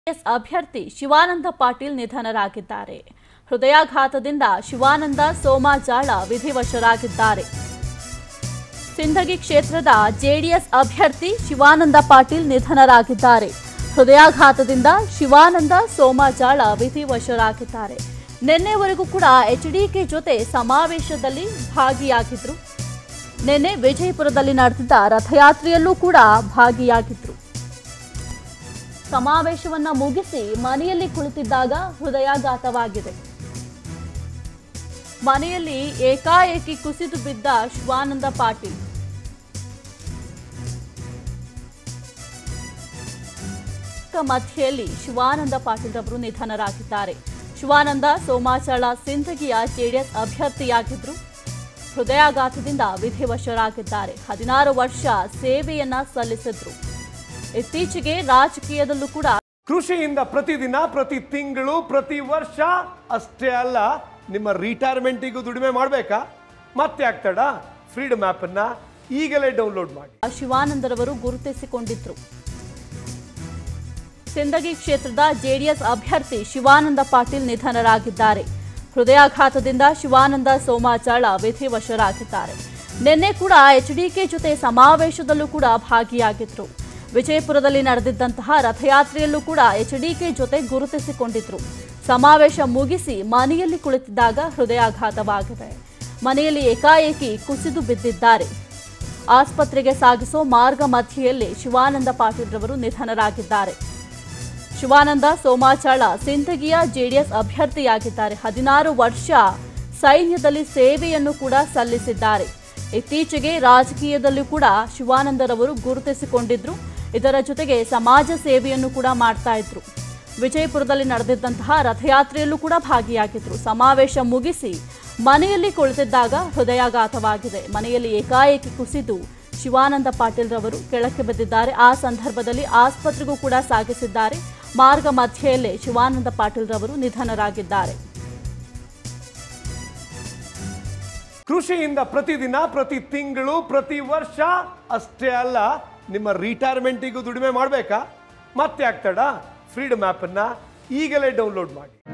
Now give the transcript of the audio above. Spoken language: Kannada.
ಕಾಂಗ್ರೆಸ್ ಅಭ್ಯರ್ಥಿ ಶಿವಾನಂದ ಪಾಟೀಲ್ ನಿಧನರಾಗಿದ್ದಾರೆ ಹೃದಯಾಘಾತದಿಂದ ಶಿವಾನಂದ ಸೋಮಾಜಾಳ ವಿಧಿವಶರಾಗಿದ್ದಾರೆ ಸಿಂದಗಿ ಕ್ಷೇತ್ರದ ಜೆಡಿಎಸ್ ಅಭ್ಯರ್ಥಿ ಶಿವಾನಂದ ಪಾಟೀಲ್ ನಿಧನರಾಗಿದ್ದಾರೆ ಹೃದಯಾಘಾತದಿಂದ ಶಿವಾನಂದ ಸೋಮಾಜಾಳ ವಿಧಿವಶರಾಗಿದ್ದಾರೆ ನಿನ್ನೆವರೆಗೂ ಕೂಡ ಎಚ್ಡಿಕೆ ಜೊತೆ ಸಮಾವೇಶದಲ್ಲಿ ಭಾಗಿಯಾಗಿದ್ರು ನಿನ್ನೆ ವಿಜಯಪುರದಲ್ಲಿ ನಡೆದಿದ್ದ ರಥಯಾತ್ರೆಯಲ್ಲೂ ಕೂಡ ಭಾಗಿಯಾಗಿದ್ರು ಸಮಾವೇಶವನ್ನ ಮುಗಿಸಿ ಮನೆಯಲ್ಲಿ ಕುಳಿತಿದ್ದಾಗ ಹೃದಯಾಘಾತವಾಗಿದೆ ಮನೆಯಲ್ಲಿ ಏಕಾಏಕಿ ಕುಸಿದು ಬಿದ್ದ ಶಿವಾನಂದ ಪಾಟೀಲ್ ಮಧ್ಯೆಯಲ್ಲಿ ಶಿವಾನಂದ ಪಾಟೀಲ್ ರವರು ನಿಧನರಾಗಿದ್ದಾರೆ ಶಿವಾನಂದ ಸೋಮಾಚಳ ಸಿಂದಗಿಯ ಜೆಡಿಎಸ್ ಅಭ್ಯರ್ಥಿಯಾಗಿದ್ರು ಹೃದಯಾಘಾತದಿಂದ ವಿಧಿವಶರಾಗಿದ್ದಾರೆ ಹದಿನಾರು ವರ್ಷ ಸೇವೆಯನ್ನ ಸಲ್ಲಿಸಿದ್ರು ಇತ್ತೀಚೆಗೆ ರಾಜಕೀಯದಲ್ಲೂ ಕೂಡ ಕೃಷಿಯಿಂದ ಪ್ರತಿದಿನ ಪ್ರತಿ ತಿಂಗಳು ಪ್ರತಿ ವರ್ಷ ಅಷ್ಟೇ ಅಲ್ಲ ನಿಮ್ಮ ರಿಟೈರ್ಮೆಂಟಿಗೂ ದುಡಿಮೆ ಮಾಡಬೇಕಾ ಮತ್ತೆ ಆಗ್ತಾಡ ಫ್ರೀಡಮ್ ಆ್ಯಪನ್ನು ಈಗಲೇ ಡೌನ್ಲೋಡ್ ಮಾಡಿ ಶಿವಾನಂದರವರು ಗುರುತಿಸಿಕೊಂಡಿದ್ರು ಸಿಂದಗಿ ಕ್ಷೇತ್ರದ ಜೆಡಿಎಸ್ ಅಭ್ಯರ್ಥಿ ಶಿವಾನಂದ ಪಾಟೀಲ್ ನಿಧನರಾಗಿದ್ದಾರೆ ಹೃದಯಾಘಾತದಿಂದ ಶಿವಾನಂದ ಸೋಮಾಚಾಳ ವಿಧಿವಶರಾಗಿದ್ದಾರೆ ನಿನ್ನೆ ಕೂಡ ಎಚ್ಡಿಕೆ ಜೊತೆ ಸಮಾವೇಶದಲ್ಲೂ ಕೂಡ ಭಾಗಿಯಾಗಿದ್ರು ವಿಜಯಪುರದಲ್ಲಿ ನಡೆದಿದ್ದಂತಹ ರಥಯಾತ್ರೆಯಲ್ಲೂ ಕೂಡ ಎಚ್ಡಿಕೆ ಜೊತೆ ಗುರುತಿಸಿಕೊಂಡಿದ್ರು ಸಮಾವೇಶ ಮುಗಿಸಿ ಮನೆಯಲ್ಲಿ ಕುಳಿತಿದ್ದಾಗ ಹೃದಯಾಘಾತವಾಗಿದೆ ಮನೆಯಲ್ಲಿ ಏಕಾಏಕಿ ಕುಸಿದು ಬಿದ್ದಿದ್ದಾರೆ ಆಸ್ಪತ್ರೆಗೆ ಸಾಗಿಸೋ ಮಾರ್ಗ ಮಧ್ಯೆಯಲ್ಲಿ ಶಿವಾನಂದ ಪಾಟೀಲ್ ರವರು ನಿಧನರಾಗಿದ್ದಾರೆ ಶಿವಾನಂದ ಸೋಮಾಚಾಳ ಸಿಂದಗಿಯ ಜೆಡಿಎಸ್ ಅಭ್ಯರ್ಥಿಯಾಗಿದ್ದಾರೆ ಹದಿನಾರು ವರ್ಷ ಸೈನ್ಯದಲ್ಲಿ ಸೇವೆಯನ್ನು ಕೂಡ ಸಲ್ಲಿಸಿದ್ದಾರೆ ಇತ್ತೀಚೆಗೆ ರಾಜಕೀಯದಲ್ಲೂ ಕೂಡ ಶಿವಾನಂದರವರು ಗುರುತಿಸಿಕೊಂಡಿದ್ರು ಇದರ ಜೊತೆಗೆ ಸಮಾಜ ಸೇವೆಯನ್ನು ಕೂಡ ಮಾಡ್ತಾ ಇದ್ರು ವಿಜಯಪುರದಲ್ಲಿ ನಡೆದಿದ್ದಂತಹ ರಥಯಾತ್ರೆಯಲ್ಲೂ ಕೂಡ ಭಾಗಿಯಾಗಿದ್ರು ಸಮಾವೇಶ ಮುಗಿಸಿ ಮನೆಯಲ್ಲಿ ಕುಳಿತಿದ್ದಾಗ ಹೃದಯಾಘಾತವಾಗಿದೆ ಮನೆಯಲ್ಲಿ ಏಕಾಏಕಿ ಕುಸಿದು ಶಿವಾನಂದ ಪಾಟೀಲ್ ರವರು ಕೆಳಕ್ಕೆ ಬಿದ್ದಿದ್ದಾರೆ ಆ ಸಂದರ್ಭದಲ್ಲಿ ಆಸ್ಪತ್ರೆಗೂ ಕೂಡ ಸಾಗಿಸಿದ್ದಾರೆ ಮಾರ್ಗ ಮಧ್ಯೆಯಲ್ಲೇ ಶಿವಾನಂದ ಪಾಟೀಲ್ ರವರು ನಿಧನರಾಗಿದ್ದಾರೆ ಕೃಷಿಯಿಂದ ಪ್ರತಿದಿನ ಪ್ರತಿ ತಿಂಗಳು ಪ್ರತಿ ವರ್ಷ ಅಷ್ಟೇ ಅಲ್ಲ ನಿಮ್ಮ ರಿಟೈರ್ಮೆಂಟಿಗೂ ದುಡಿಮೆ ಮಾಡಬೇಕಾ ಮತ್ತೆ ಆಗ್ತಾಡ ಫ್ರೀಡಮ್ ಆ್ಯಪನ್ನು ಈಗಲೇ ಡೌನ್ಲೋಡ್ ಮಾಡಿ